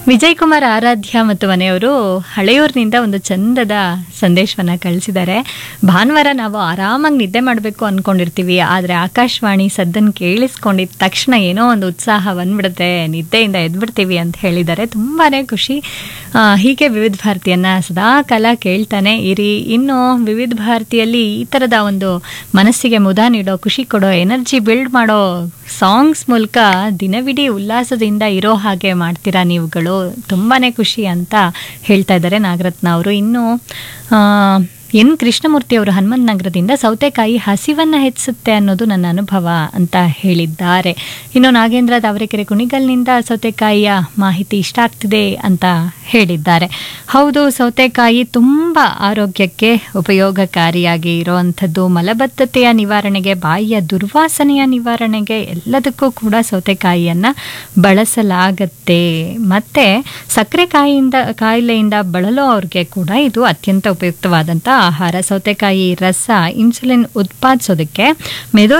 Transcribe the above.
ವಿಜಯ್ ಕುಮಾರ್ ಆರಾಧ್ಯ ಮತ್ತು ಮನೆಯವರು ಹಳೆಯೂರಿನಿಂದ ಒಂದು ಚಂದದ ಸಂದೇಶವನ್ನ ಕಳಿಸಿದ್ದಾರೆ ಭಾನುವಾರ ನಾವು ಆರಾಮಾಗಿ ನಿದ್ದೆ ಮಾಡಬೇಕು ಅನ್ಕೊಂಡಿರ್ತೀವಿ ಆದರೆ ಆಕಾಶವಾಣಿ ಸದ್ದನ್ನು ಕೇಳಿಸ್ಕೊಂಡಿದ ತಕ್ಷಣ ಏನೋ ಒಂದು ಉತ್ಸಾಹ ಬಂದ್ಬಿಡುತ್ತೆ ನಿದ್ದೆಯಿಂದ ಎದ್ಬಿಡ್ತೀವಿ ಅಂತ ಹೇಳಿದ್ದಾರೆ ತುಂಬಾನೇ ಖುಷಿ ಆ, ಹೀಗೆ ವಿವಿಧ ಭಾರತಿಯನ್ನ ಸದಾ ಕಾಲ ಕೇಳ್ತಾನೆ ಇರಿ ಇನ್ನು ವಿವಿಧ ಭಾರತಿಯಲ್ಲಿ ಈ ಥರದ ಒಂದು ಮನಸ್ಸಿಗೆ ಮುದ ನೀಡೋ ಖುಷಿ ಕೊಡೋ ಎನರ್ಜಿ ಬಿಲ್ಡ್ ಮಾಡೋ ಸಾಂಗ್ಸ್ ಮೂಲಕ ದಿನವಿಡೀ ಉಲ್ಲಾಸದಿಂದ ಇರೋ ಹಾಗೆ ಮಾಡ್ತೀರಾ ನೀವುಗಳು ತುಂಬಾನೇ ಖುಷಿ ಅಂತ ಹೇಳ್ತಾ ಇದ್ದಾರೆ ನಾಗರತ್ನ ಅವರು ಇನ್ನು ಆ, ಎನ್ ಕೃಷ್ಣಮೂರ್ತಿ ಅವರು ಹನುಮಂತ ನಗರದಿಂದ ಸೌತೆಕಾಯಿ ಹಸಿವನ್ನ ಹೆಚ್ಚಿಸುತ್ತೆ ಅನ್ನೋದು ನನ್ನ ಅನುಭವ ಅಂತ ಹೇಳಿದ್ದಾರೆ ಇನ್ನು ನಾಗೇಂದ್ರ ತಾವರೆಕೆರೆ ಕುಣಿಗಲ್ನಿಂದ ಸೌತೆಕಾಯಿಯ ಮಾಹಿತಿ ಇಷ್ಟ ಆಗ್ತಿದೆ ಅಂತ ಹೇಳಿದ್ದಾರೆ ಹೌದು ಸೌತೆಕಾಯಿ ತುಂಬ ಆರೋಗ್ಯಕ್ಕೆ ಉಪಯೋಗಕಾರಿಯಾಗಿ ಇರುವಂಥದ್ದು ಮಲಬದ್ಧತೆಯ ನಿವಾರಣೆಗೆ ಬಾಯಿಯ ದುರ್ವಾಸನೆಯ ನಿವಾರಣೆಗೆ ಎಲ್ಲದಕ್ಕೂ ಕೂಡ ಸೌತೆಕಾಯಿಯನ್ನು ಬಳಸಲಾಗತ್ತೆ ಮತ್ತು ಸಕ್ಕರೆ ಕಾಯಿಯಿಂದ ಕಾಯಿಲೆಯಿಂದ ಬಳಲೋ ಅವ್ರಿಗೆ ಕೂಡ ಇದು ಅತ್ಯಂತ ಉಪಯುಕ್ತವಾದಂಥ ಆಹಾರ ಸೌತೆಕಾಯಿ ರಸ ಇನ್ಸುಲಿನ್ ಉತ್ಪಾದಿಸೋದಕ್ಕೆ ಮೆದೋ